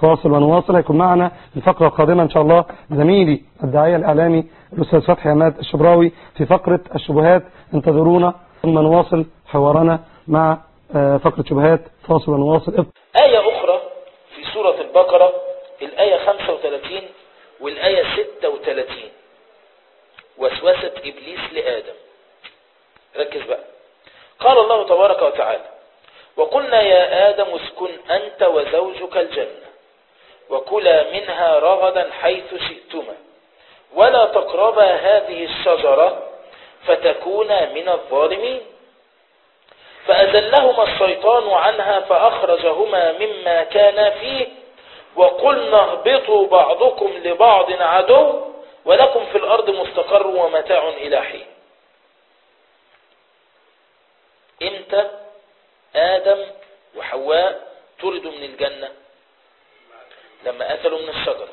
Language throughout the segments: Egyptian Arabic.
فاصل ونواصل هيكون معنا الفقرة القادمة إن شاء الله زميلي الداعية الإعلامي الأستاذ فتحي عماد الشبراوي في فقرة الشبهات انتظرونا ثم نواصل حوارنا مع آه، فقرة شبهات فاصل ونواصل آية أخرى في سورة البقرة الآية 35 والآية 36 وسوسة إبليس لآدم ركز بقى قال الله تبارك وتعالى وقلنا يا آدم اسكن أنت وزوجك الجنة وكلا منها رغدا حيث شئتما ولا تقربا هذه الشجرة فتكونا من الظالمين فأزلهما الشيطان عنها فأخرجهما مما كان فيه وقلنا اهبطوا بعضكم لبعض عدو ولكم في الأرض مستقر ومتاع إلى حين امتى آدم وحواء طردوا من الجنة لما أكلوا من الشجرة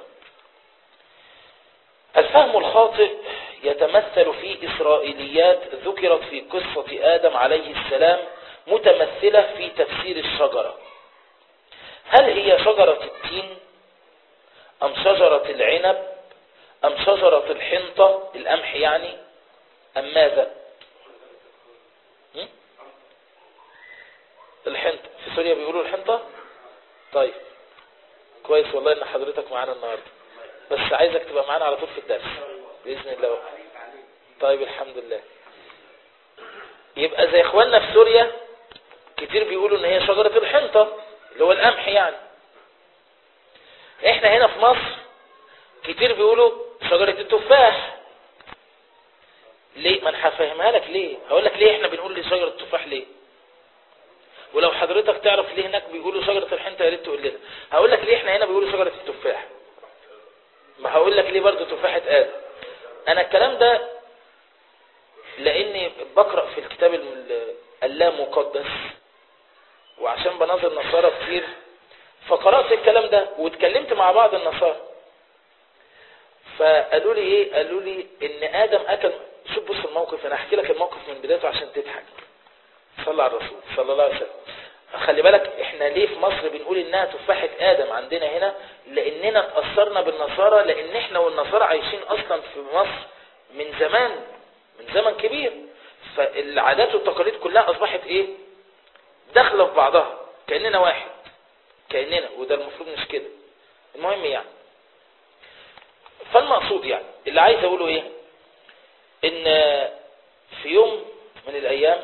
الفهم الخاطئ يتمثل في إسرائيليات ذكرت في قصة آدم عليه السلام متمثلة في تفسير الشجرة هل هي شجرة التين أم شجرة العنب أم شجرة الحنطة القمح يعني أم ماذا م? الحنطة في سوريا بيقولوا الحنطة طيب كويس والله ان حضرتك معانا النهاردة بس عايزك تبقى معانا على طول في الدرس بإذن الله طيب الحمد لله يبقى زي اخواننا في سوريا كتير بيقولوا ان هي شجرة الحنطة اللي هو القمح يعني احنا هنا في مصر كتير بيقولوا شجرة التفاح ليه ما انا هفهمها لك ليه هقول لك ليه احنا بنقول لي شجرة التفاح ليه ولو حضرتك تعرف ليه هناك بيقولوا شجرة الحنطة يا ريت تقول لنا هقول لك ليه احنا هنا بيقولوا شجرة التفاح ما هقول لك ليه برضو تفاحة آدم انا الكلام ده لاني بقرأ في الكتاب ال- اللامقدس وعشان بناظر نصارى كتير فقرأت الكلام ده واتكلمت مع بعض النصارى فقالوا لي ايه قالوا لي ان ادم اكل شوف بص الموقف انا احكي لك الموقف من بدايته عشان تضحك صلى على الرسول صلى الله عليه وسلم خلي بالك احنا ليه في مصر بنقول انها تفاحة ادم عندنا هنا لاننا اتأثرنا بالنصارى لان احنا والنصارى عايشين اصلا في مصر من زمان من زمن كبير فالعادات والتقاليد كلها اصبحت ايه داخله في بعضها كاننا واحد كاننا وده المفروض مش كده المهم يعني فالمقصود يعني اللي عايز اقوله ايه ان في يوم من الايام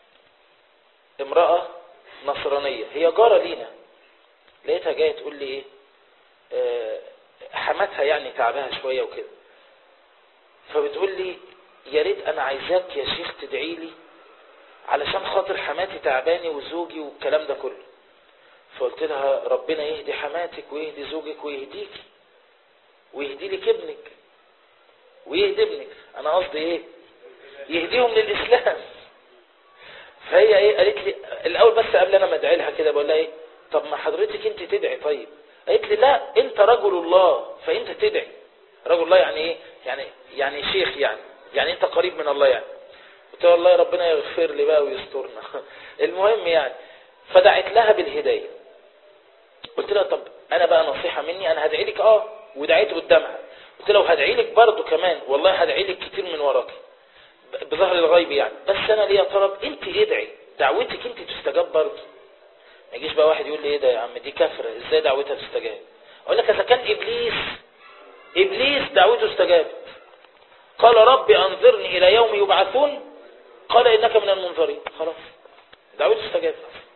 امرأة نصرانية هي جارة لينا لقيتها جاية تقول لي ايه آه، حماتها يعني تعبها شوية وكده فبتقول لي يا ريت انا عايزاك يا شيخ تدعي لي علشان خاطر حماتي تعباني وزوجي والكلام ده كله فقلت لها ربنا يهدي حماتك ويهدي زوجك ويهديكي ويهدي لك ابنك ويهدي ابنك انا قصدي ايه يهديهم للاسلام فهي ايه قالت لي الاول بس قبل انا ما ادعي لها كده بقول لها ايه طب ما حضرتك انت تدعي طيب قالت لي لا انت رجل الله فانت تدعي رجل الله يعني ايه يعني يعني شيخ يعني يعني انت قريب من الله يعني قلت لها والله ربنا يغفر لي بقى ويسترنا المهم يعني فدعت لها بالهدايه قلت لها طب انا بقى نصيحه مني انا هدعي لك اه ودعيت قدامها قلت لها وهدعي لك برضه كمان والله هدعي لك كتير من وراكي بظهر الغيب يعني بس انا ليا طلب انت ادعي دعوتك انت تستجاب برضه ما يجيش بقى واحد يقول لي ايه ده يا عم دي كفره ازاي دعوتها تستجاب اقول لك اذا كان ابليس ابليس دعوته استجابت قال رب انظرني الى يوم يبعثون قال انك من المنظرين خلاص دعوته استجابت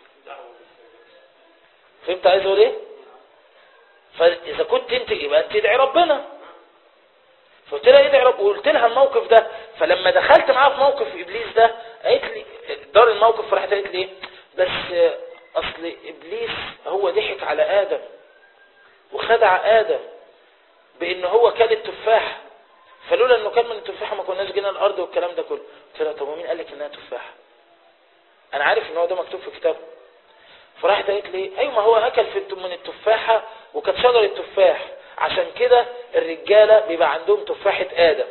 فهمت عايز اقول ايه فاذا كنت انت يبقى انت ادعي ربنا فقلت لها ادعي رب وقلت لها الموقف ده فلما دخلت معاها في موقف ابليس ده قالت لي دار الموقف فراحت قالت لي ايه بس آه، اصل ابليس هو ضحك على ادم وخدع ادم بان هو كل التفاحه فلولا انه كان من التفاحه ما كناش جينا الارض والكلام ده كله قلت لها طب ومين قال لك انها تفاحه انا عارف ان هو ده مكتوب في كتاب فراحت قالت لي ايوه ما هو اكل في الت- من التفاحه وكانت شجره تفاح عشان كده الرجاله بيبقى عندهم تفاحه ادم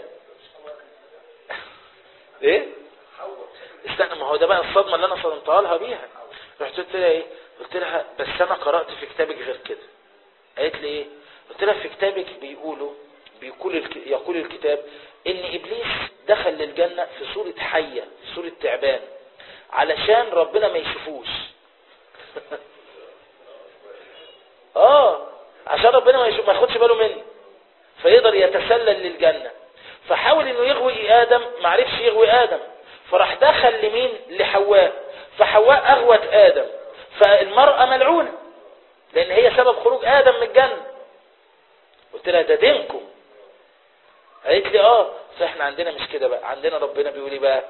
ايه استنى ما هو ده بقى الصدمه اللي انا صدمتها لها بيها رحت قلت لها ايه قلت لها بس انا قرات في كتابك غير كده قالت لي ايه قلت لها في كتابك بيقولوا بيقول الك... يقول الكتاب ان ابليس دخل للجنة في صورة حية في صورة تعبان علشان ربنا ما يشوفوش اه عشان ربنا ما يشوف ما ياخدش باله منه فيقدر يتسلل للجنة فحاول انه يغوي ادم ما عرفش يغوي ادم فراح دخل لمين لحواء فحواء اغوت ادم فالمرأة ملعونة لان هي سبب خروج ادم من الجنة قلت لها ده دينكم قالت لي اه فاحنا عندنا مش كده بقى عندنا ربنا بيقول ايه بقى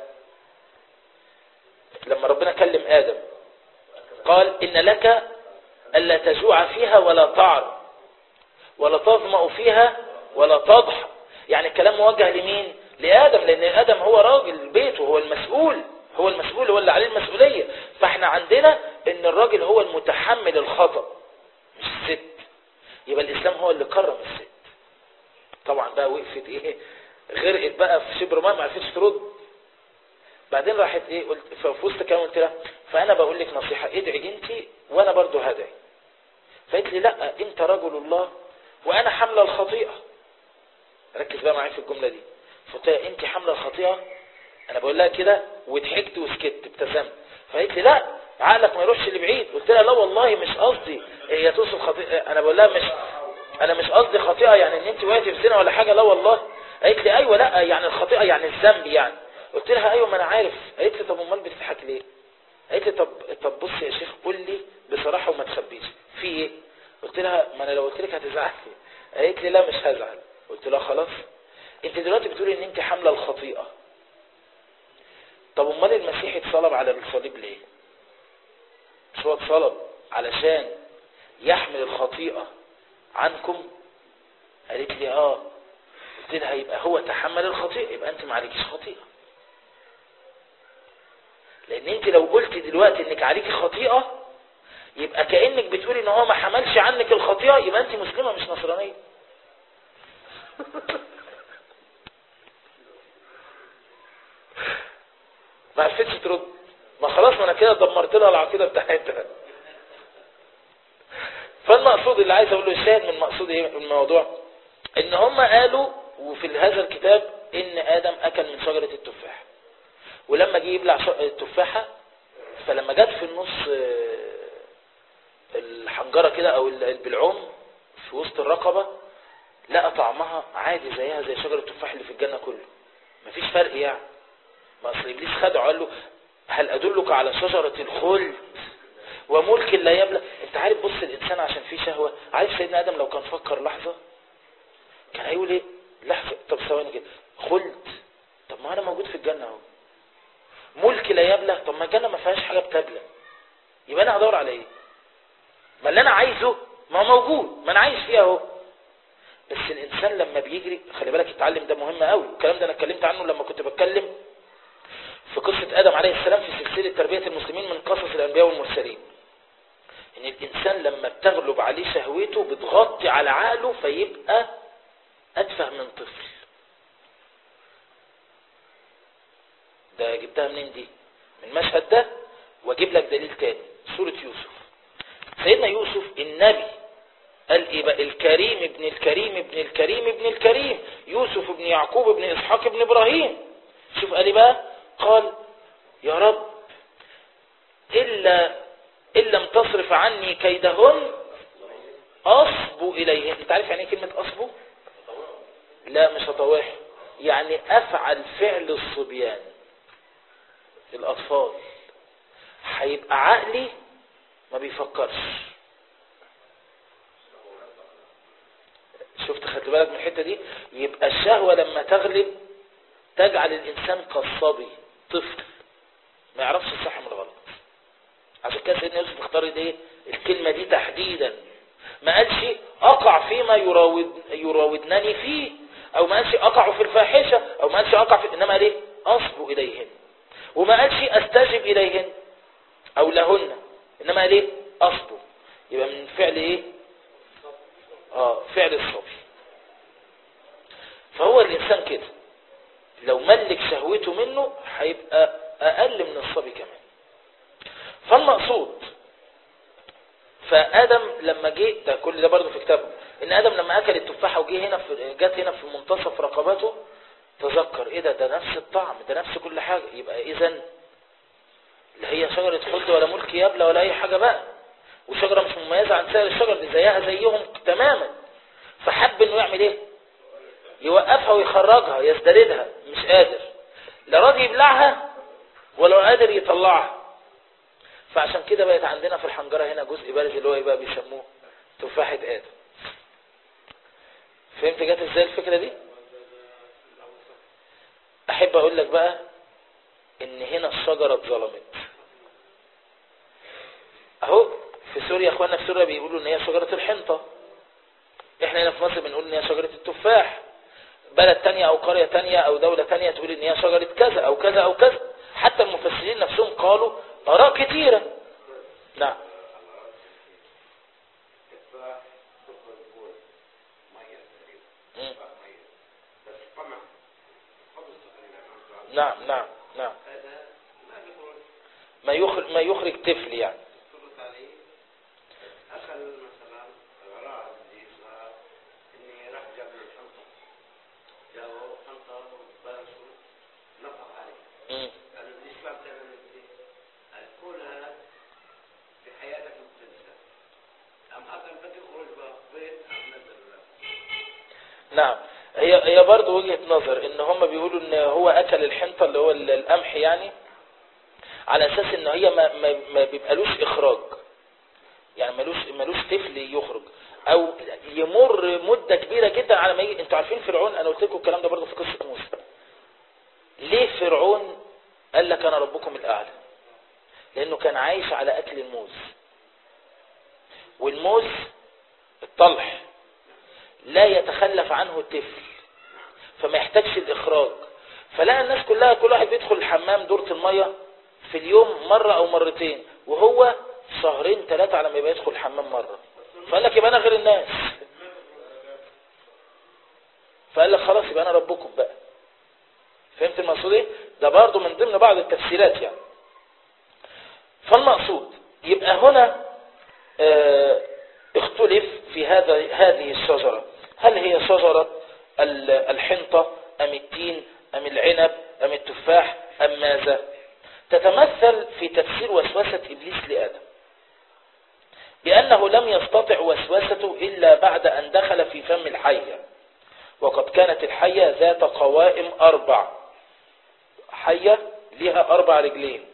لما ربنا كلم ادم قال ان لك الا تجوع فيها ولا تعر ولا تظمأ فيها ولا تضحى يعني الكلام موجه لمين لآدم لأن آدم هو راجل البيت وهو المسؤول هو المسؤول هو اللي عليه المسؤولية فاحنا عندنا ان الراجل هو المتحمل الخطأ مش الست يبقى الإسلام هو اللي كرم الست طبعا بقى وقفت ايه غرقت بقى في شبر ما ما عرفتش ترد بعدين راحت ايه قلت في وسط كلام قلت لها فانا بقول لك نصيحه ادعي انت وانا برضو هدعي فقالت لي لا انت رجل الله وانا حامله الخطيئه ركز بقى معايا في الجمله دي فقلت لها انت حامله الخطيئه انا بقول لها كده وضحكت وسكت ابتسمت فقالت لي لا عقلك ما يروحش لبعيد قلت لها لا والله مش قصدي هي توصف خطيئه انا بقول لها مش انا مش قصدي خطيئه يعني ان انت وقعتي في زنا ولا حاجه لا والله قالت لي ايوه لا يعني الخطيئه يعني الذنب يعني قلت لها ايوه ما انا عارف قالت لي طب امال بتضحك ليه قالت لي طب طب بص يا شيخ قول لي بصراحه وما تخبيش في ايه قلت لها ما انا لو قلت لك هتزعلي قالت لي لا مش هزعل قلت لها خلاص انت دلوقتي بتقولي ان انت حامله الخطيئه طب امال المسيح اتصلب على الصليب ليه مش هو اتصلب علشان يحمل الخطيئه عنكم قالت لي اه قلت لها يبقى هو تحمل الخطيئه يبقى انت ما عليكيش خطيئه لان انت لو قلت دلوقتي انك عليكي خطيئه يبقى كانك بتقولي ان هو ما حملش عنك الخطيئه يبقى انت مسلمه مش نصرانيه ما عرفتش ترد ما خلاص ما انا كده دمرت لها العقيده بتاعتها فالمقصود اللي عايز اقوله الشاهد من مقصود ايه الموضوع ان هم قالوا وفي هذا الكتاب ان ادم اكل من شجره التفاح ولما جه يبلع التفاحه فلما جت في النص الحنجره كده او البلعوم في وسط الرقبه لقى طعمها عادي زيها زي شجر التفاح اللي في الجنه كله مفيش فرق يعني ما اصل ابليس خدعه قال له هل ادلك على شجره الخلد وملك لا يبلى انت عارف بص الانسان عشان فيه شهوه عارف سيدنا ادم لو كان فكر لحظه كان هيقول ايه لحظه طب ثواني كده خلد طب ما انا موجود في الجنه اهو ملك لا يبلى طب ما الجنه ما فيهاش حاجه بتبلى يبقى انا هدور على ايه ما اللي انا عايزه ما هو موجود ما انا عايش فيه اهو بس الانسان لما بيجري خلي بالك التعلم ده مهم قوي الكلام ده انا اتكلمت عنه لما كنت بتكلم في قصة ادم عليه السلام في سلسلة تربية المسلمين من قصص الانبياء والمرسلين ان الانسان لما بتغلب عليه شهوته بتغطي على عقله فيبقى اتفه من طفل ده جبتها منين دي من المشهد ده واجيب لك دليل تاني سورة يوسف سيدنا يوسف النبي قال ايه بقى الكريم ابن الكريم ابن الكريم ابن الكريم يوسف ابن يعقوب ابن اسحاق ابن ابراهيم شوف قال ايه بقى قال يا رب الا ان لم تصرف عني كيدهن اصبو اليهن انت عارف يعني ايه كلمه اصبو لا مش هطوح يعني افعل فعل الصبيان الاطفال هيبقى عقلي ما بيفكرش شفت خدت بالك من الحته دي يبقى الشهوه لما تغلب تجعل الانسان كالصبي طفل ما يعرفش الصح من الغلط عشان كده سيدنا يوسف اختار ايه الكلمه دي تحديدا ما قالش اقع فيما يراود يراودنني فيه او ما قالش اقع في الفاحشه او ما قالش اقع في انما قال ايه اصبو اليهن وما قالش استجب اليهن او لهن انما قال ايه اصبو يبقى من فعل ايه اه فعل الصبي فهو الانسان كده لو ملك شهوته منه هيبقى اقل من الصبي كمان فالمقصود فادم لما جه ده كل ده برضه في كتابه ان ادم لما اكل التفاحه وجه هنا في جت هنا في منتصف رقبته تذكر ايه ده ده نفس الطعم ده نفس كل حاجه يبقى اذا لا هي شجره خلد ولا ملك يبلى ولا اي حاجه بقى وشجره مش مميزه عن سائر الشجر دي زيها زيهم تماما فحب انه يعمل ايه يوقفها ويخرجها يزدردها مش قادر لا راضي يبلعها ولا قادر يطلعها فعشان كده بقت عندنا في الحنجرة هنا جزء بارز اللي هو ايه بقى بيسموه تفاحة آدم فهمت جت ازاي الفكرة دي احب اقول لك بقى ان هنا الشجرة اتظلمت اهو في سوريا اخواننا في سوريا بيقولوا ان هي شجرة الحنطة احنا هنا في مصر بنقول ان هي شجرة التفاح بلد تانية او قرية تانية او دولة تانية تقول ان هي شجرة كذا او كذا او كذا حتى المفسرين نفسهم قالوا اراء كتيرة نعم مم. نعم نعم نعم ما يخرج ما يخرج طفل يعني مم. نعم هي هي برضه وجهة نظر ان هم بيقولوا ان هو اكل الحنطة اللي هو ال- القمح يعني على اساس ان هي ما, ما, ما بيبقالوش اخراج يعني ملوش ملوش طفل يخرج او يمر مدة كبيرة جدا على ما يجي انتوا عارفين فرعون انا قلت لكم الكلام ده برضه في قصة موسى ليه فرعون قال لك انا ربكم الاعلى لانه كان عايش على اكل الموز والموز الطلح لا يتخلف عنه الطفل فما يحتاجش الاخراج فلقى الناس كلها كل واحد بيدخل الحمام دورة المية في اليوم مرة او مرتين وهو شهرين ثلاثة على ما يبقى يدخل الحمام مرة فقال لك يبقى انا غير الناس فقال لك خلاص يبقى انا ربكم بقى فهمت المقصود ايه ده برضه من ضمن بعض التفسيرات يعني فالمقصود يبقى هنا اه اختلف في هذا هذه الشجرة هل هي شجرة ال- الحنطة أم التين أم العنب أم التفاح أم ماذا تتمثل في تفسير وسوسة إبليس لآدم بأنه لم يستطع وسوسته إلا بعد أن دخل في فم الحية وقد كانت الحية ذات قوائم أربع حية لها أربع رجلين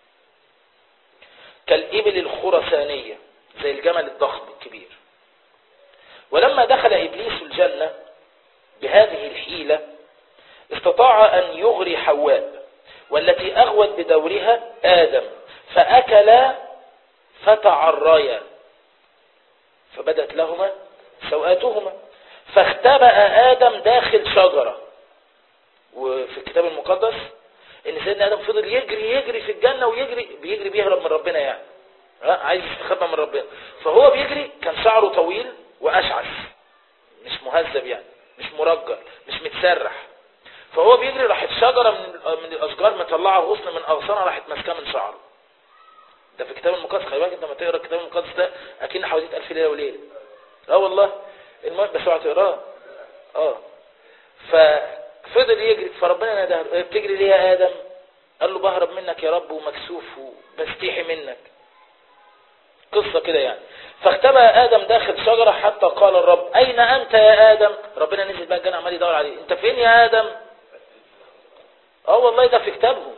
كالإبل الخرسانية زي الجمل الضخم الكبير ولما دخل إبليس الجنة بهذه الحيلة استطاع أن يغري حواء والتي أغوت بدورها آدم فأكلا فتعريا فبدت لهما سوآتهما فاختبأ آدم داخل شجرة وفي الكتاب المقدس ان سيدنا آدم فضل يجري يجري في الجنة ويجري بيجري بيهرب من ربنا يعني ها؟ عايز يستخبى من ربنا فهو بيجري كان شعره طويل وأشعث مش مهذب يعني مش مرجل مش متسرح فهو بيجري راحت شجرة من من الأشجار مطلعة غصن من أغصانها راحت ماسكاه من شعره ده في الكتاب المقدس خلي بالك انت لما تقرا الكتاب المقدس ده اكن حوالي ألف ليله وليله اه والله المهم بس اوعى تقراه اه ففضل يجري فربنا ناداه له، بتجري ليه يا ادم قال له بهرب منك يا رب ومكسوف وبستحي منك قصة كده يعني فاختبأ آدم داخل شجرة حتى قال الرب أين أنت يا آدم ربنا نزل بقى الجنة عمال يدور عليه أنت فين يا آدم اه والله ده في كتابهم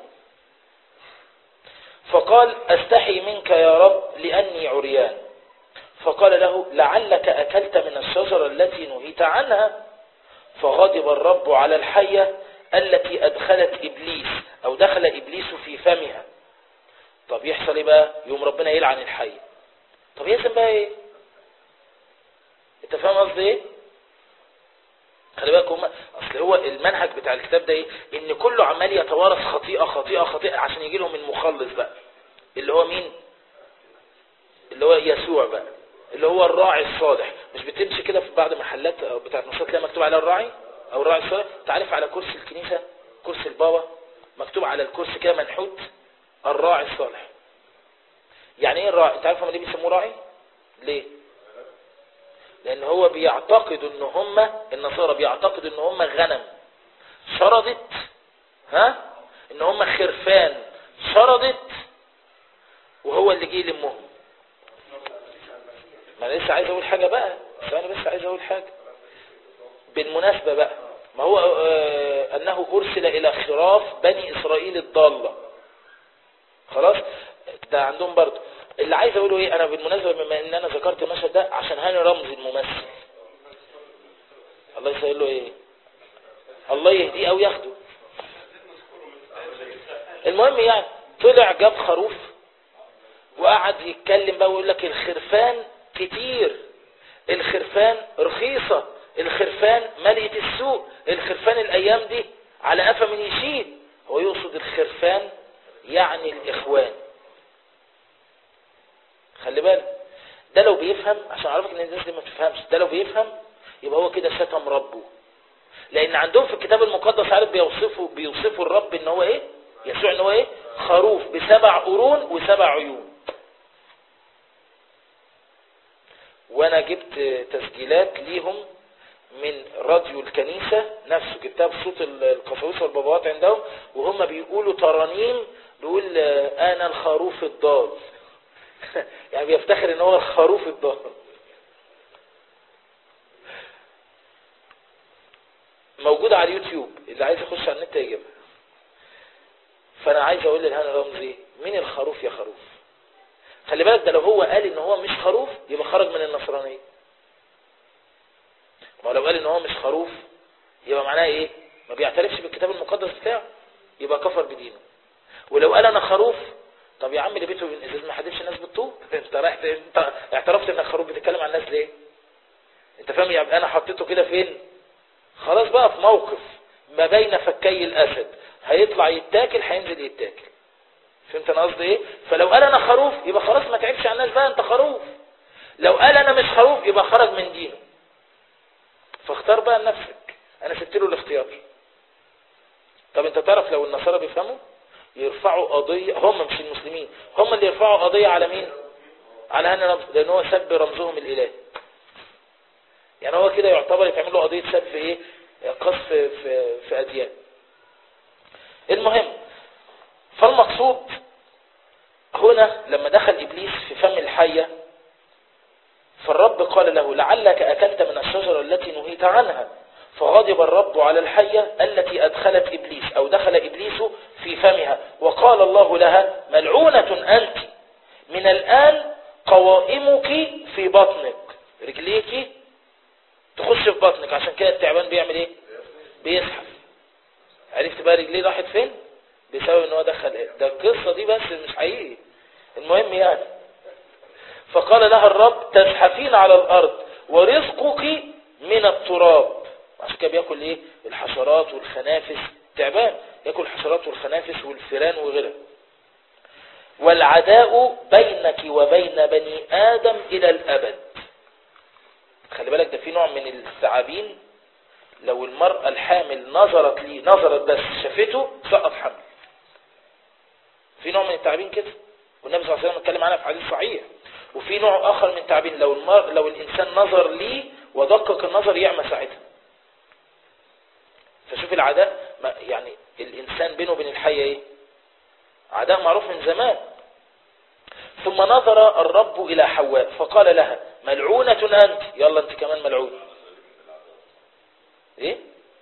فقال أستحي منك يا رب لأني عريان فقال له لعلك أكلت من الشجرة التي نهيت عنها فغضب الرب على الحية التي أدخلت إبليس أو دخل إبليس في فمها طب يحصل إيه بقى يوم ربنا يلعن الحية طب يلزم بقى إيه أنت فاهم قصدي إيه خلي بالك هم اصل هو المنهج بتاع الكتاب ده ايه ان كله عمال يتوارث خطيئه خطيئه خطيئه عشان يجي لهم المخلص بقى اللي هو مين اللي هو يسوع بقى اللي هو الراعي الصالح مش بتمشي كده في بعض محلات أو بتاعت نصات تلاقي مكتوب عليها الراعي او الراعي الصالح تعرف على كرسي الكنيسه كرسي البابا مكتوب على الكرسي كده منحوت الراعي الصالح يعني ايه الراعي انت عارف هم ليه بيسموه راعي ليه لان هو بيعتقد ان هم النصارى بيعتقد ان هم غنم شردت ها ان هم خرفان شردت وهو اللي جه يلمهم ما انا لسه عايز اقول حاجة بقى ثواني بس عايز اقول حاجة بالمناسبة بقى ما هو آه انه ارسل الى خراف بني اسرائيل الضالة خلاص ده عندهم برضه اللي عايز اقوله ايه انا بالمناسبة بما ان انا ذكرت المشهد ده عشان هاني رمزي الممثل الله يسأل له ايه الله يهديه او ياخده المهم يعني طلع جاب خروف وقعد يتكلم بقى ويقول لك الخرفان كتير الخرفان رخيصة الخرفان ملئة السوق الخرفان الايام دي على قفا من يشيل هو يقصد الخرفان يعني الاخوان خلي بالك ده لو بيفهم عشان اعرفك ان الناس دي ما بتفهمش ده لو بيفهم يبقى هو كده شتم ربه لان عندهم في الكتاب المقدس عارف بيوصفوا بيوصفوا الرب ان هو ايه يسوع ان هو ايه خروف بسبع قرون وسبع عيون وانا جبت تسجيلات ليهم من راديو الكنيسة نفسه جبتها بصوت القساوسة والبابوات عندهم وهم بيقولوا ترانيم بيقول انا الخروف الضال يعني بيفتخر ان هو الخروف الضال موجودة على اليوتيوب اللي عايز يخش على النت يجيبها فانا عايز اقول للهاني رمزي مين الخروف يا خروف خلي بالك ده لو هو قال ان هو مش خروف يبقى خرج من النصرانية ما لو قال ان هو مش خروف يبقى معناه ايه ما بيعترفش بالكتاب المقدس بتاعه يبقى كفر بدينه ولو قال انا خروف طب يا عم اللي بيته من ازاز ما حدفش الناس بالطوب انت رايح انت اعترفت انك خروف بتتكلم عن الناس ليه انت فاهم يعني انا حطيته كده فين خلاص بقى في موقف ما بين فكي الاسد هيطلع يتاكل هينزل يتاكل فهمت انا قصدي ايه فلو قال انا خروف يبقى خلاص ما تعبش على الناس بقى انت خروف لو قال انا مش خروف يبقى خرج من دينه فاختار بقى لنفسك انا سبت له الاختيار طب انت تعرف لو النصارى بيفهموا يرفعوا قضية هم مش المسلمين هم اللي يرفعوا قضية على مين على هاني رمز لان هو سب رمزهم الالهي يعني هو كده يعتبر يتعمل له قضية سب ايه قصف في, في اديان المهم فالمقصود هنا لما دخل ابليس في فم الحية فالرب قال له لعلك اكلت من الشجرة التي نهيت عنها فغضب الرب على الحية التي أدخلت إبليس أو دخل إبليس في فمها وقال الله لها ملعونة أنت من الآن قوائمك في بطنك رجليك تخش في بطنك عشان كده التعبان بيعمل ايه بيزحف عرفت بقى رجليه راحت فين بسبب ان هو دخل ايه ده القصة دي بس مش حقيقي المهم يعني فقال لها الرب تزحفين على الأرض ورزقك من التراب عشان كده بياكل ايه الحشرات والخنافس تعبان ياكل الحشرات والخنافس والفيران وغيرها والعداء بينك وبين بني آدم إلى الأبد خلي بالك ده في نوع من الثعابين لو المرأة الحامل نظرت لي نظرت بس شافته سقط حمل في نوع من التعابين كده والنبي صلى الله عليه وسلم اتكلم عنها في حديث صحيح وفي نوع آخر من التعابين لو المر... لو الإنسان نظر لي ودقق النظر يعمى ساعتها فشوف العداء يعني الإنسان بينه وبين الحية إيه عداء معروف من زمان ثم نظر الرب إلى حواء فقال لها ملعونة أنت يلا أنت كمان ملعون إيه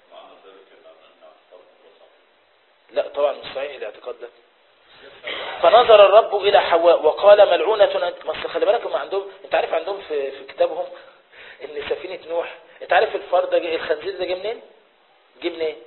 لا طبعا مش صحيح الاعتقاد ده فنظر الرب إلى حواء وقال ملعونة أنت بس خلي بالك هم عندهم انت عارف عندهم في, في كتابهم ان سفينة نوح انت عارف الفار ده جه الخنزير ده جه منين جه منين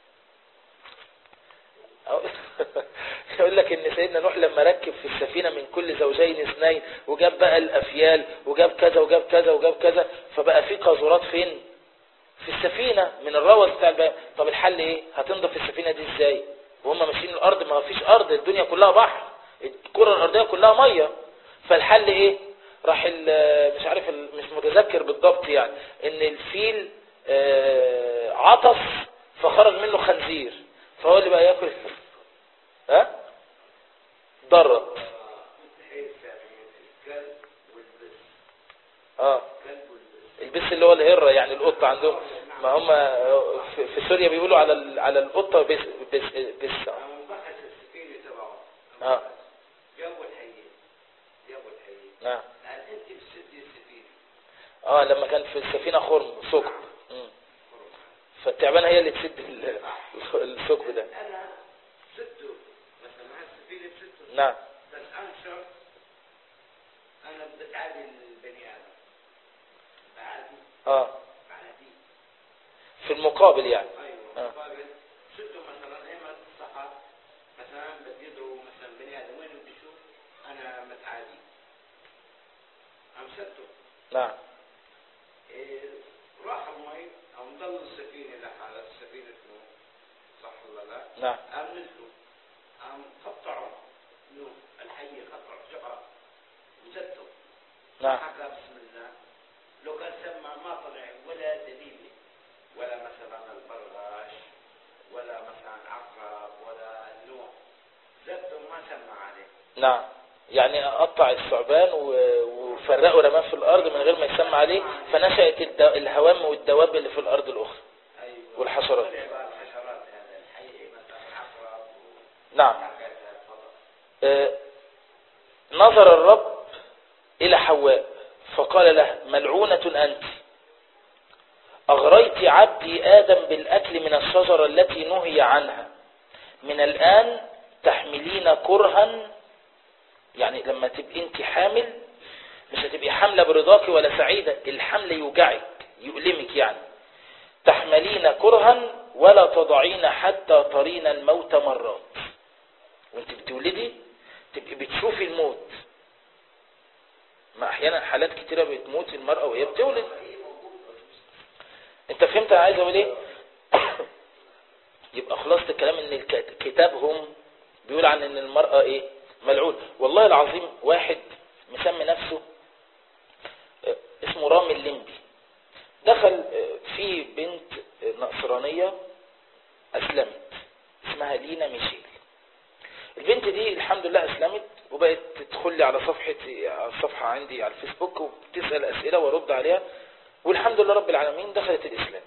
يقول لك ان سيدنا نوح لما ركب في السفينة من كل زوجين اثنين وجاب بقى الافيال وجاب كذا وجاب كذا وجاب كذا فبقى في قاذورات فين في السفينة من الروث بتاع البقى. طب الحل ايه هتنضف السفينة دي ازاي وهم ماشيين الارض ما فيش ارض الدنيا كلها بحر الكرة الارضية كلها مية فالحل ايه راح مش عارف مش متذكر بالضبط يعني ان الفيل عطس فخرج منه خنزير فهو اللي بقى ياكل ها ضرت اه البس اللي هو الهرة يعني القطة عندهم ما هم في- في سوريا بيقولوا على ال- على القطة بس بس بس هم بحث السفينة تبعهم اه جابوا الحية جابوا الحية نعم قال انت بتسدي السفينة اه لما كان في السفينة خرم ثقب مم. فالتعبان هي اللي تسد ال- الثقب ده انا سدته مثلا هاي السفينة سدته نعم بس انشر انا بتعادي البني ادم بعادي اه بعادي في المقابل يعني ايوه آه. مقابل سدته مثلا اما الصحة مثلا بدي يضربوا مثلا بني ادم وين بدي اشوف انا متعادي عم سدته نعم إيه، راح المي او ضل السفينه لحالها السفينه نوح صح ولا لا؟ نعم قام نزلوا قام قطعوا نوح الحي قطعوا شقه وزتوا نعم حكى بسم الله لو كان سمع ما طلع ولا دليل ولا مثلا البرغاش ولا مثلا عقرب ولا النوح زتوا ما سمع عليه نعم يعني قطع الثعبان و- وفرقوا رماه في الارض من غير ما يسمى عليه فنشأت الد- الهوام والدواب اللي في الارض الاخرى ايوه والحشرات. طلع بقى الحشرات هذا الحي مثلا عقرب و- نعم حاجات هاي تفضل. آه، نظر الرب إلى حواء فقال لها ملعونة أنت أغريت عبدي آدم بالأكل من الشجرة التي نهي عنها من الآن تحملين كرها يعني لما تبقي انت حامل مش هتبقي حاملة برضاك ولا سعيدة الحمل يوجعك يؤلمك يعني تحملين كرها ولا تضعين حتى ترين الموت مرات وانت بتولدي تبقي بتشوفي الموت ما احيانا حالات كتيرة بتموت المرأة وهي بتولد انت فهمت انا عايز اقول ايه يبقى خلاصة الكلام ان الك- كتابهم بيقول عن ان المرأة ايه ملعون والله العظيم واحد مسمي نفسه آه، اسمه رامي الليمبي دخل آه، في بنت آه، نصرانية اسلمت اسمها لينا ميشيل البنت دي الحمد لله اسلمت وبقت تدخل لي على صفحتي على الصفحة عندي على الفيسبوك وبتسأل اسئلة وارد عليها والحمد لله رب العالمين دخلت الاسلام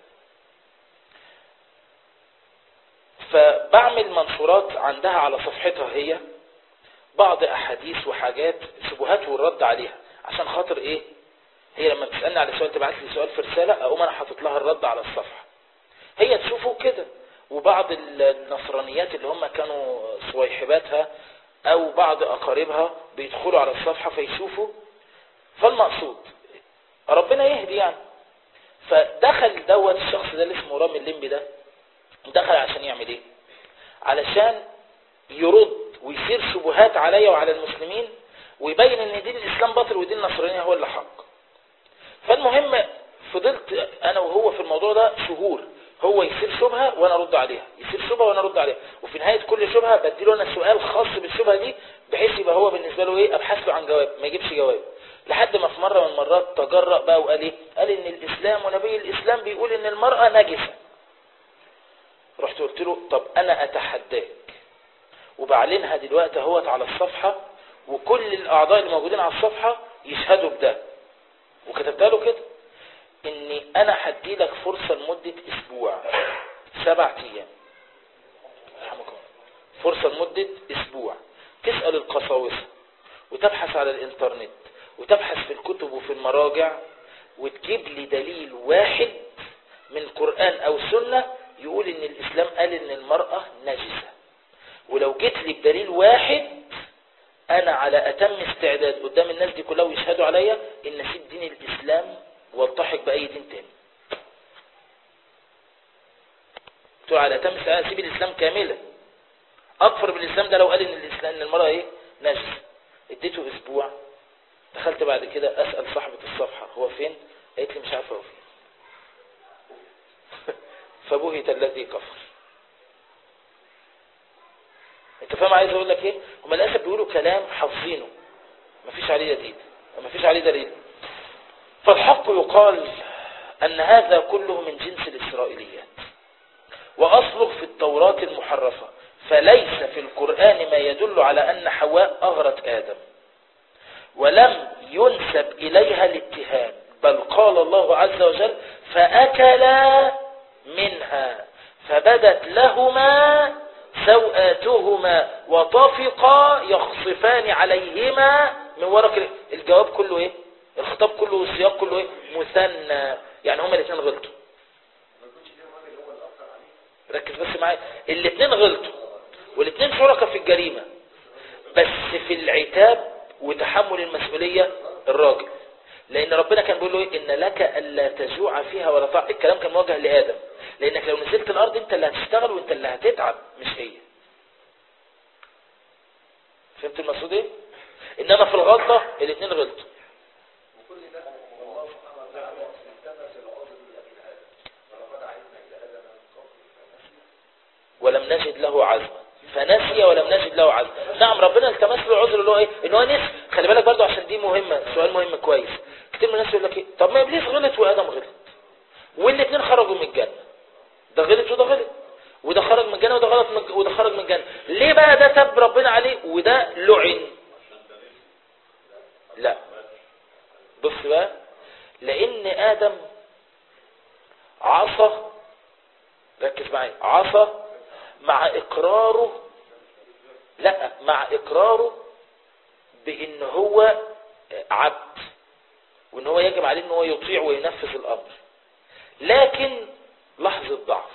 فبعمل منشورات عندها على صفحتها هي بعض احاديث وحاجات شبهات والرد عليها عشان خاطر ايه هي لما بتسالني على سؤال تبعت لي سؤال في رساله اقوم انا حاطط لها الرد على الصفحه هي تشوفه كده وبعض النصرانيات اللي هم كانوا صويحباتها او بعض اقاربها بيدخلوا على الصفحه فيشوفوا فالمقصود ربنا يهدي يعني فدخل دوت الشخص ده اللي اسمه رامي الليمبي ده دخل عشان يعمل ايه علشان يرد ويثير شبهات عليا وعلى المسلمين ويبين ان دين الاسلام باطل ودين النصرانيه هو اللي حق فالمهم فضلت انا وهو في الموضوع ده شهور هو يثير شبهه وانا ارد عليها يثير شبهه وانا ارد عليها وفي نهايه كل شبهه بديله انا سؤال خاص بالشبهه دي بحيث يبقى هو بالنسبه له ايه ابحث له عن جواب ما يجيبش جواب لحد ما في مره من المرات تجرأ بقى وقال ايه قال ان الاسلام ونبي الاسلام بيقول ان المراه نجسه رحت قلت له طب انا اتحداك وبعلنها دلوقتي اهوت على الصفحه وكل الاعضاء اللي موجودين على الصفحه يشهدوا بده وكتبتها له كده اني انا هدي لك فرصه لمده اسبوع سبع ايام رحمكم الله. فرصه لمده اسبوع تسال القساوسه وتبحث على الانترنت وتبحث في الكتب وفي المراجع وتجيب لي دليل واحد من قرآن أو سنة يقول إن الإسلام قال إن المرأة نجسة ولو جيت لي بدليل واحد أنا على أتم استعداد قدام الناس دي كلها ويشهدوا عليا إن أسيب دين الإسلام والتحق بأي دين تاني قلت له على أتم استعداد أسيب الإسلام كاملا أكفر بالإسلام ده لو قال إن الإسلام إن المرأة إيه نجسة اديته أسبوع دخلت بعد كده أسأل صاحبة الصفحة هو فين قالت لي مش عارفة هو فين فبهت الذي كفر انت فاهم عايز اقول لك ايه هم للاسف بيقولوا كلام حافظينه مفيش عليه دليل مفيش عليه دليل فالحق يقال ان هذا كله من جنس الاسرائيليات واصله في التوراة المحرفة فليس في القرآن ما يدل على ان حواء اغرت ادم ولم ينسب اليها الاتهام بل قال الله عز وجل فأكلا منها فبدت لهما سوآتهما وطفقا يخصفان عليهما من ورق ال- الجواب كله ايه الخطاب كله والسياق كله ايه مثنى يعني هما الاثنين غلطوا ركز بس معايا الاثنين غلطوا والاثنين شركاء في الجريمة بس في العتاب وتحمل المسؤولية الراجل لان ربنا كان بيقول له ايه ان لك الا تجوع فيها ولا تعطي الكلام كان موجه لادم لانك لو نزلت الارض انت اللي هتشتغل وانت اللي هتتعب مش هي فهمت المقصود ايه انما في الغلطة الاثنين غلطوا وكل ده الله سبحانه وتعالى التمس العذر لابن ادم ولقد علمنا الى ادم من قبل فنسي ولم نجد له عزما فنسي ولم نجد له عزما نعم ربنا التمس له عذر اللي هو ايه ان هو نسي خلي بالك برضو عشان دي مهمة سؤال مهم كويس كتير من الناس يقول لك ايه طب ما ابليس غلط وادم غلط والاثنين خرجوا من الجنة ده غلط وده غلط وده خرج من الجنة وده غلط من وده خرج من الجنة ليه بقى ده تب ربنا عليه وده لعن لا بص بقى لان ادم عصى ركز معايا عصى مع اقراره لا مع اقراره بان هو عبد وان هو يجب عليه ان هو يطيع وينفذ الامر لكن لحظة ضعف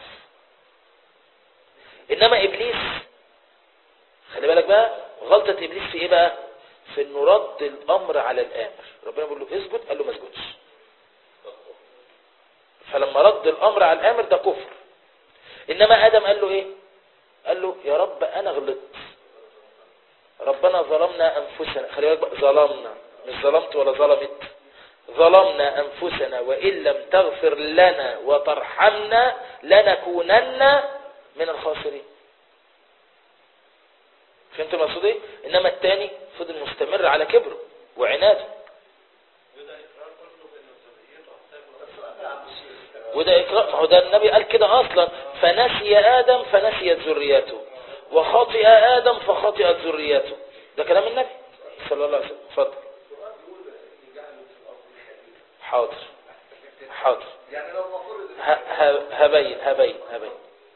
انما ابليس خلي بالك بقى غلطة ابليس في ايه بقى في انه رد الامر على الامر ربنا بيقول له اسجد قال له ما اسجدش فلما رد الامر على الامر ده كفر انما ادم قال له ايه قال له يا رب انا غلطت ربنا ظلمنا انفسنا خلي بالك بقى ظلمنا مش ظلمت ولا ظلمت ظلمنا انفسنا وان لم تغفر لنا وترحمنا لنكونن من الخاسرين فهمت المقصود ايه انما الثاني فضل مستمر على كبره وعناده وده إقرار ما هو ده النبي قال كده أصلا فنسي آدم فنسيت ذريته وخطئ آدم فخطئت ذريته ده كلام النبي صلى الله عليه وسلم اتفضل حاضر حاضر يعني لو المفروض ه- ه- هبين هبين هبين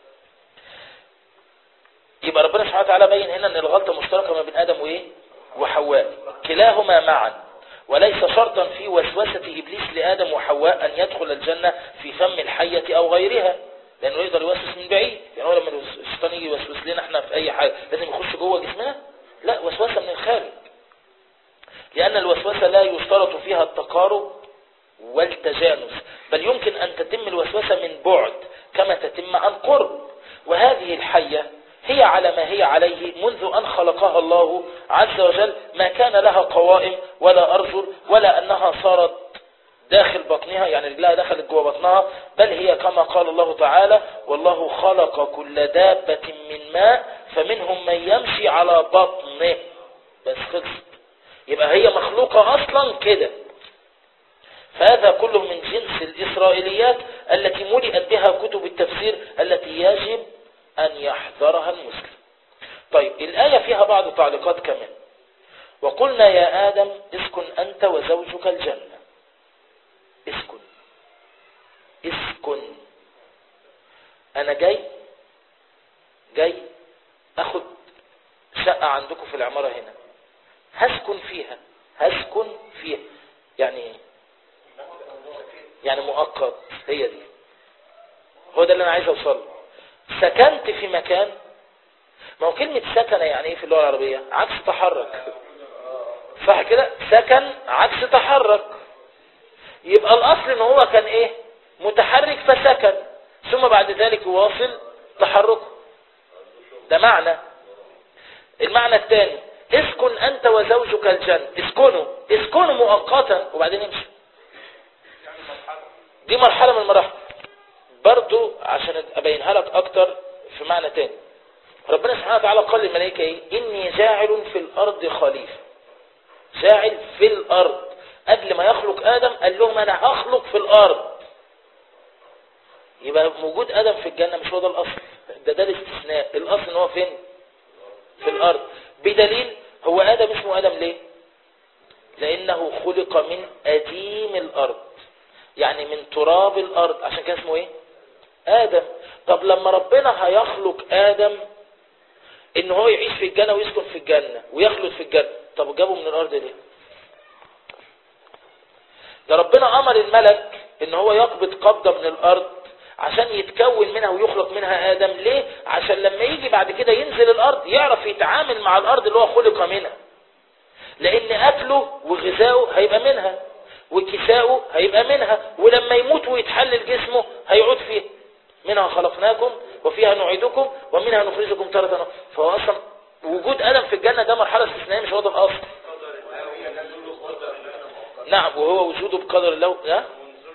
يبقى ربنا سبحانه وتعالى بين هنا ان الغلطة مشتركة ما بين ادم وايه وحواء كلاهما معا وليس شرطا في وسوسة ابليس لادم وحواء ان يدخل الجنة في فم الحية او غيرها لانه يقدر يوسوس من بعيد يعني هو لما الشيطان يجي يوسوس لنا احنا في اي حاجة لازم يخش جوه جسمنا لا وسوسة من الخارج لان الوسوسة لا يشترط فيها التقارب والتجانس بل يمكن أن تتم الوسوسة من بعد كما تتم عن قرب وهذه الحية هي على ما هي عليه منذ أن خلقها الله عز وجل ما كان لها قوائم ولا أرجل ولا أنها صارت داخل بطنها يعني رجلها دخلت جوه بطنها بل هي كما قال الله تعالى والله خلق كل دابة من ماء فمنهم من يمشي على بطنه بس خلصت يبقى هي مخلوقة أصلا كده فهذا كله من جنس الإسرائيليات التي ملئت بها كتب التفسير التي يجب أن يحذرها المسلم طيب الآية فيها بعض تعليقات كمان وقلنا يا آدم اسكن أنت وزوجك الجنة اسكن اسكن أنا جاي جاي أخد شقة عندكم في العمارة هنا هسكن فيها هسكن فيها يعني ايه يعني مؤقت هي دي هو ده اللي انا عايز اوصل له. سكنت في مكان ما هو كلمة سكن يعني ايه في اللغة العربية عكس تحرك صح كده سكن عكس تحرك يبقى الاصل ان هو كان ايه متحرك فسكن ثم بعد ذلك يواصل تحركه ده معنى المعنى الثاني اسكن انت وزوجك الجنة اسكنوا اسكنوا مؤقتا وبعدين امشي دي مرحلة من المراحل برضو عشان ابينها لك اكتر في معنى تاني ربنا سبحانه وتعالى قال للملائكة ايه اني جاعل في الارض خليفة جاعل في الارض قبل ما يخلق ادم قال لهم انا اخلق في الارض يبقى وجود ادم في الجنة مش هو ده الاصل ده ده الاستثناء الاصل ان هو فين في الارض بدليل هو ادم اسمه ادم ليه لانه خلق من اديم الارض يعني من تراب الارض عشان كده اسمه ايه ادم طب لما ربنا هيخلق ادم ان هو يعيش في الجنة ويسكن في الجنة ويخلد في الجنة طب جابه من الارض ليه ده ربنا امر الملك ان هو يقبض قبضة من الارض عشان يتكون منها ويخلق منها ادم ليه عشان لما يجي بعد كده ينزل الارض يعرف يتعامل مع الارض اللي هو خلق منها لان اكله وغذاؤه هيبقى منها وكساؤه هيبقى منها ولما يموت ويتحلل جسمه هيعود فيه منها خلقناكم وفيها نعيدكم ومنها نخرجكم تارة أخرى فهو اصلا وجود ادم في الجنة ده مرحلة استثنائية مش هو ده الاصل نعم وهو وجوده بقدر الله ها؟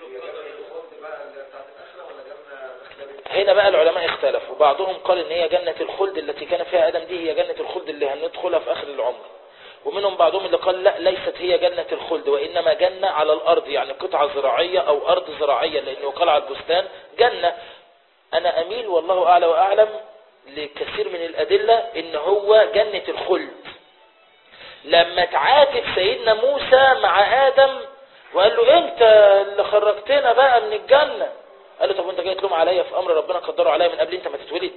هنا بقى العلماء اختلفوا بعضهم قال ان هي جنة الخلد التي كان فيها ادم دي هي جنة الخلد اللي هندخلها في اخر العمر ومنهم بعضهم اللي قال لا ليست هي جنة الخلد وانما جنة على الارض يعني قطعة زراعية او ارض زراعية لانه قال على البستان جنة انا اميل والله اعلى واعلم لكثير من الادلة ان هو جنة الخلد لما تعاتب سيدنا موسى مع ادم وقال له انت اللي خرجتنا بقى من الجنة قال له طب وانت جاي تلوم عليا في امر ربنا قدره عليا من قبل انت ما تتولد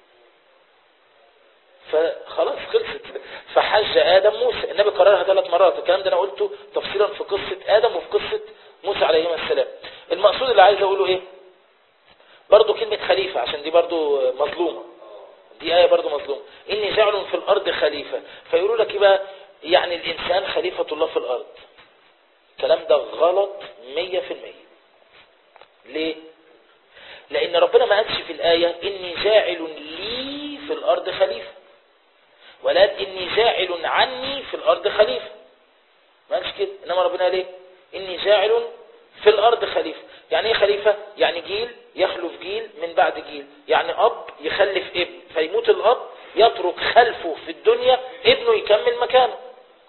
فخلاص خلصت فحج ادم موسى النبي كررها ثلاث مرات الكلام ده انا قلته تفصيلا في قصة ادم وفي قصة موسى عليهما السلام المقصود اللي عايز اقوله ايه برضو كلمة خليفة عشان دي برضو مظلومة دي آية برضو مظلومة إني جعل في الأرض خليفة فيقولوا لك بقى يعني الإنسان خليفة الله في الأرض الكلام ده غلط مية في المية ليه لأن ربنا ما قالش في الآية إني جاعل لي في الأرض خليفة ولا إني جاعل عني في الأرض خليفة ما قالش كده إنما ربنا قال إيه إني جاعل في الأرض خليفة يعني إيه خليفة يعني جيل يخلف جيل من بعد جيل يعني أب يخلف ابن فيموت الأب يترك خلفه في الدنيا ابنه يكمل مكانه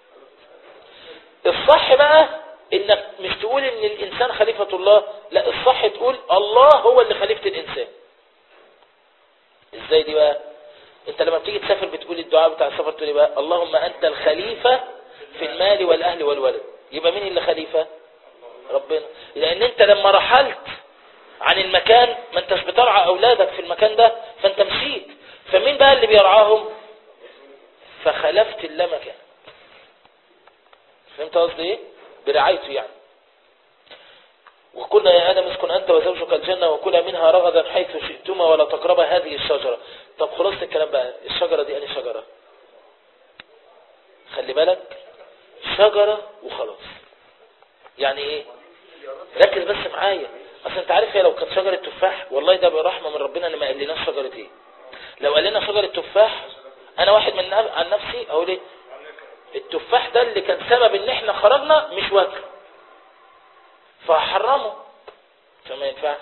الصح بقى انك مش تقول ان الانسان خليفة الله لا الصح تقول الله هو اللي خليفة الانسان ازاي دي بقى انت لما بتيجي تسافر بتقول الدعاء بتاع السفر تقول بقى اللهم انت الخليفة في المال والاهل والولد يبقى مين اللي خليفة ربنا لان انت لما رحلت عن المكان ما انتش بترعى اولادك في المكان ده فانت مشيت فمين بقى اللي بيرعاهم فخلفت اللمكان فهمت قصدي ايه برعايته يعني وقلنا يا آدم اسكن أنت وزوجك الجنة وكلا منها رغدا حيث شئتما ولا تقربا هذه الشجرة طب خلاصة الكلام بقى الشجرة دي أني شجرة خلي بالك شجرة وخلاص يعني ايه ركز بس معايا اصل انت عارف هي لو كانت شجرة تفاح والله ده برحمة من ربنا ان ما قال لناش شجرة ايه لو قال لنا شجرة تفاح انا واحد من عن نفسي اقول ايه التفاح ده اللي كان سبب ان احنا خرجنا مش واكله فحرمه فما ينفعش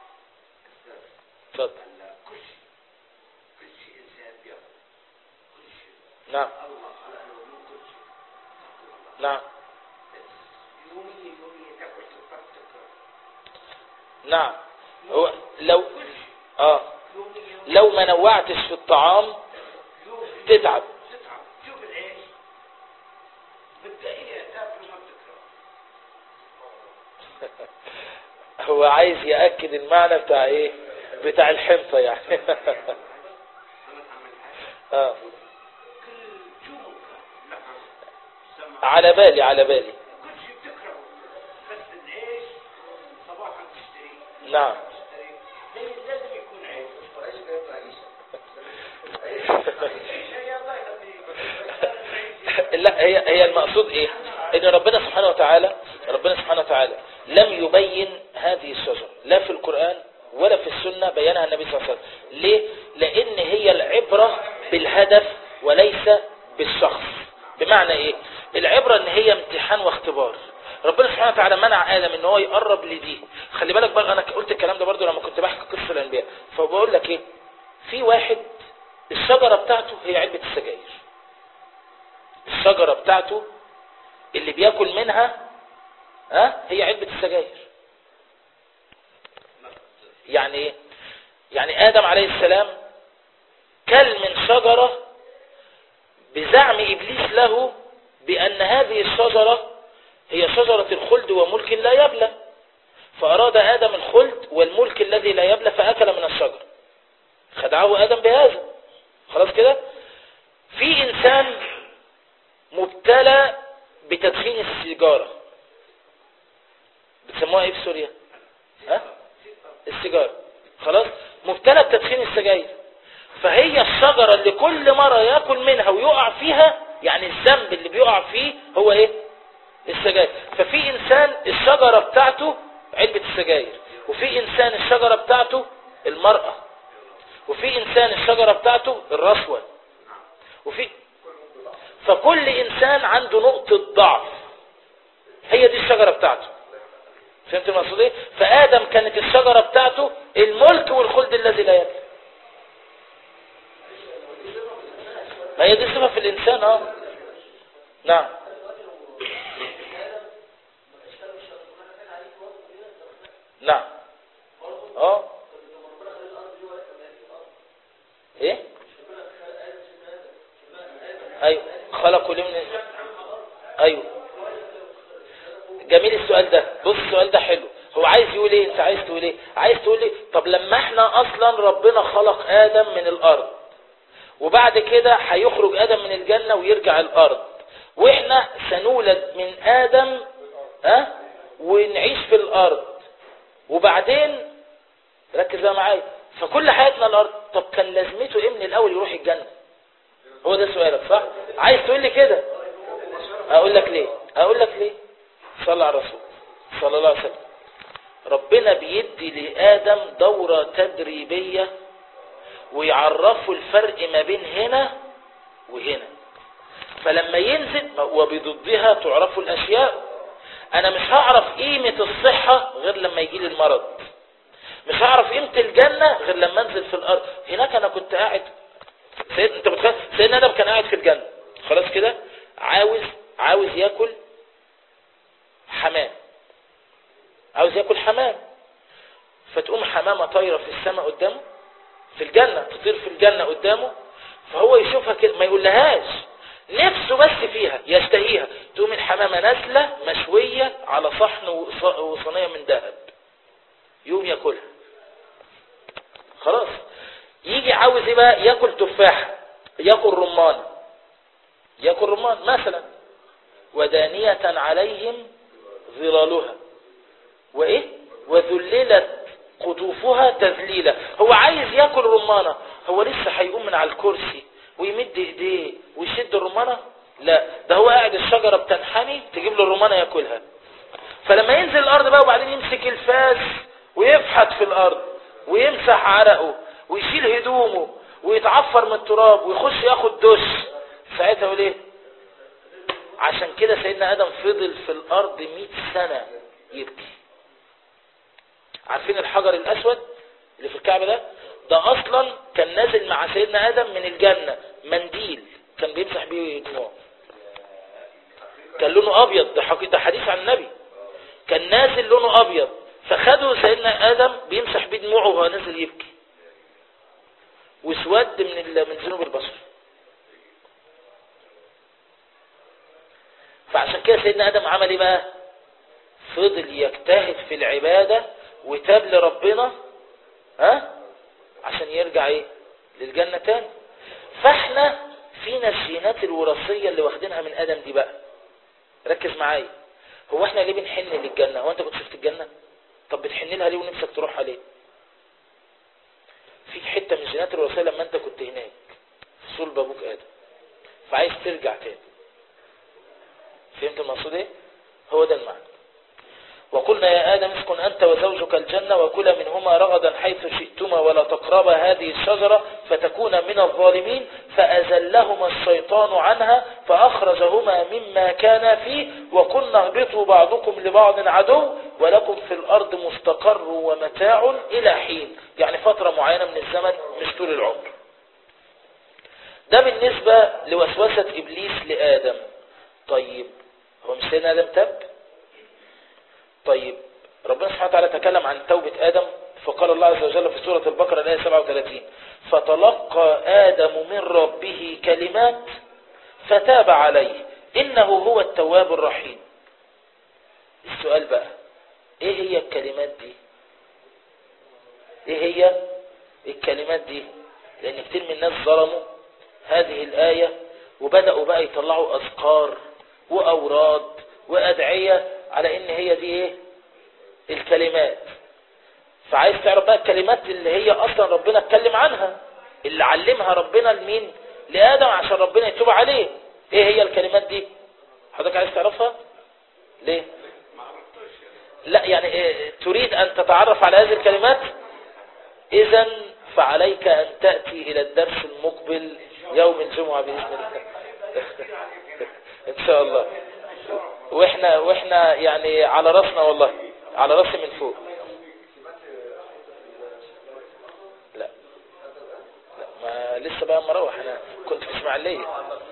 اتفضل كل شيء كل شيء انسان بياخذ كل شيء نعم الله خلق له من كل شيء تقوى الله نعم بس يوميا يوميا تاكل تفاح تكره نعم هو لو كل شيء اه يوميا لو ما نوعتش في الطعام يوم تتعب تتعب شوف العيش بالدقيقة تاكله ما بتكره هو عايز يأكد المعنى بتاع ايه بتاع الحنطة يعني انا اعمل حاجة آه. كل شو ممكن لحم سمك على بالي على بالي كل شيء بتكرهه بس العيش صباحا تشتريه نعم تشتريه لازم لازم يكون عيش عيش جايب عيشة عيش هي الله يخليك بس عيش لا هي هي المقصود ايه ان ربنا سبحانه وتعالى ربنا سبحانه وتعالى لم يبين هذه الشجرة لا في القرآن ولا في السنة بينها النبي صلى الله عليه وسلم ليه لان هي العبرة بالهدف وليس بالشخص بمعنى ايه العبرة ان هي امتحان واختبار ربنا سبحانه وتعالى منع ادم ان هو يقرب لدي خلي بالك بقى انا قلت الكلام ده برضو لما كنت بحكي قصة الانبياء فبقول لك ايه في واحد الشجرة بتاعته هي علبة السجاير الشجرة بتاعته اللي بياكل منها ها هي علبة السجاير يعني ايه يعني ادم عليه السلام كل من شجرة بزعم ابليس له بان هذه الشجرة هي شجرة الخلد وملك لا يبلى فأراد آدم الخلد والملك الذي لا يبلى فأكل من الشجر خدعه آدم بهذا خلاص كده في إنسان مبتلى بتدخين السيجارة بتسموها ايه في سوريا ها السيجارة خلاص مبتلى بتدخين السجاير فهي الشجرة اللي كل مرة ياكل منها ويقع فيها يعني الذنب اللي بيقع فيه هو ايه السجاير ففي انسان الشجرة بتاعته علبة السجاير وفي انسان الشجرة بتاعته المرأة وفي انسان الشجرة بتاعته الرشوة وفي فكل انسان عنده نقطة ضعف هي دي الشجرة بتاعته فهمت المقصود ايه فادم كانت الشجرة بتاعته الملك والخلد الذي لا يبلى ما هي دي صفة في الانسان اه نعم نعم اه ايه ايوه خلقوا ليه من ايوه جميل السؤال ده بص السؤال ده حلو هو عايز يقول ايه انت عايز تقول ايه عايز تقول ايه طب لما احنا اصلا ربنا خلق ادم من الارض وبعد كده هيخرج ادم من الجنة ويرجع الارض واحنا سنولد من ادم ها أه؟ ونعيش في الارض وبعدين ركز بقى معايا فكل حياتنا الارض طب كان لازمته ايه من الاول يروح الجنة هو ده سؤالك صح عايز تقول لي كده اقول لك ليه اقول لك ليه صلى على الرسول صلى الله عليه وسلم ربنا بيدي لآدم دورة تدريبية ويعرفوا الفرق ما بين هنا وهنا فلما ينزل وبضدها تعرفوا الأشياء أنا مش هعرف قيمة الصحة غير لما يجي لي المرض مش هعرف قيمة الجنة غير لما انزل في الأرض هناك أنا كنت قاعد سيد انت متخيل سيدنا آدم كان قاعد في الجنة خلاص كده عاوز عاوز ياكل حمام عاوز ياكل حمام فتقوم حمامة طايرة في السماء قدامه في الجنة تطير في الجنة قدامه فهو يشوفها كده ما يقولهاش نفسه بس فيها يشتهيها تقوم الحمامة نازلة مشوية على صحن وصينية من ذهب يقوم ياكلها خلاص يجي عاوز ايه بقى ياكل تفاحة ياكل رمان ياكل رمان مثلا ودانية عليهم ظلالها وايه وذللت قطوفها تذليلا هو عايز ياكل رمانة هو لسه هيقوم من على الكرسي ويمد ايديه ويشد الرمانة لا ده هو قاعد الشجرة بتنحني تجيب له الرمانة ياكلها فلما ينزل الارض بقى وبعدين يمسك الفاس ويفحت في الارض ويمسح عرقه ويشيل هدومه ويتعفر من التراب ويخش ياخد دش ساعتها يقول ايه عشان كده سيدنا ادم فضل في الارض 100 سنة يبكي عارفين الحجر الاسود اللي في الكعبة ده ده اصلا كان نازل مع سيدنا ادم من الجنة منديل كان بيمسح بيه دموعه كان لونه ابيض ده, حقيقة ده حديث عن النبي كان نازل لونه ابيض فخدوا سيدنا ادم بيمسح بيه دموعه وهو نازل يبكي واسود من من ذنوب البشر فعشان كده سيدنا ادم عمل ايه بقى فضل يجتهد في العبادة وتاب لربنا ها عشان يرجع ايه للجنة تاني فاحنا فينا الجينات الوراثية اللي واخدينها من ادم دي بقى ركز معايا هو احنا ليه بنحن للجنة هو انت كنت شفت الجنة طب بتحن لها ليه ونفسك تروح عليه في حتة من الجينات الوراثية لما انت كنت هناك في صلب ابوك ادم فعايز ترجع تاني فهمت المقصود ايه هو ده المعنى وقلنا يا آدم اسكن أنت وزوجك الجنة وكلا منهما رغدا حيث شئتما ولا تقربا هذه الشجرة فتكونا من الظالمين فأزلهما الشيطان عنها فأخرجهما مما كانا فيه وقلنا اهبطوا بعضكم لبعض عدو ولكم في الأرض مستقر ومتاع إلى حين يعني فترة معينة من الزمن مش طول العمر ده بالنسبة لوسوسة إبليس لآدم طيب هو مش سيدنا آدم تاب طيب ربنا سبحانه وتعالى تكلم عن توبة آدم فقال الله عز وجل في سورة البقرة الآية 37 فتلقى آدم من ربه كلمات فتاب عليه إنه هو التواب الرحيم السؤال بقى ايه هي الكلمات دي ايه هي الكلمات دي لان كتير من الناس ظلموا هذه الآية وبدأوا بقى يطلعوا أذكار وأوراد وأدعية على إن هي دي إيه الكلمات فعايز تعرف بقى الكلمات اللي هي أصلا ربنا اتكلم عنها اللي علمها ربنا لمين لآدم عشان ربنا يتوب عليه إيه هي الكلمات دي حضرتك عايز تعرفها ليه لا يعني إيه تريد أن تتعرف على هذه الكلمات إذا فعليك أن تأتي إلى الدرس المقبل يوم الجمعة بإذن الله إن شاء الله وإحنا, وإحنا يعني على رأسنا والله على رأسي من فوق لا لا ما لسه بقى مروح أنا كنت في إسماعيلية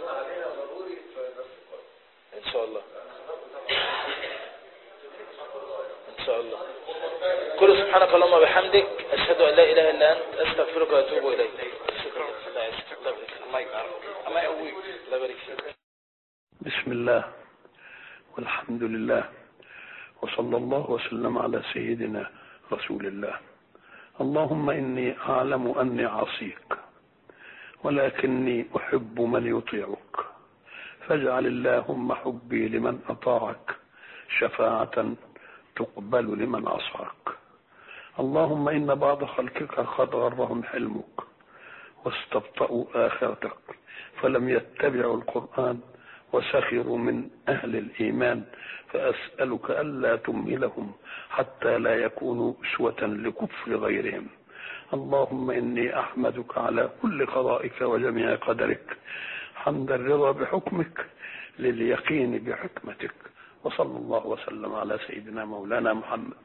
إن شاء الله إن شاء الله كل سبحانك اللهم وبحمدك أشهد أن لا إله إلا أنت أستغفرك وأتوب إليك شكرا الله يسعدك الله يبارك فيك. الله يبارك الله يقويك الله يبارك فيك بسم الله والحمد لله وصلى الله وسلم على سيدنا رسول الله اللهم إني أعلم أني عصيك ولكني أحب من يطيعك فاجعل اللهم حبي لمن أطاعك شفاعة تقبل لمن عصاك اللهم إن بعض خلقك قد غرهم حلمك واستبطأوا آخرتك فلم يتبعوا القرآن وسخروا من أهل الإيمان فأسألك ألا تمهلهم حتى لا يكونوا أسوة لكفر غيرهم اللهم إني أحمدك على كل قضائك وجميع قدرك حمد الرضا بحكمك لليقين بحكمتك وصلى الله وسلم على سيدنا مولانا محمد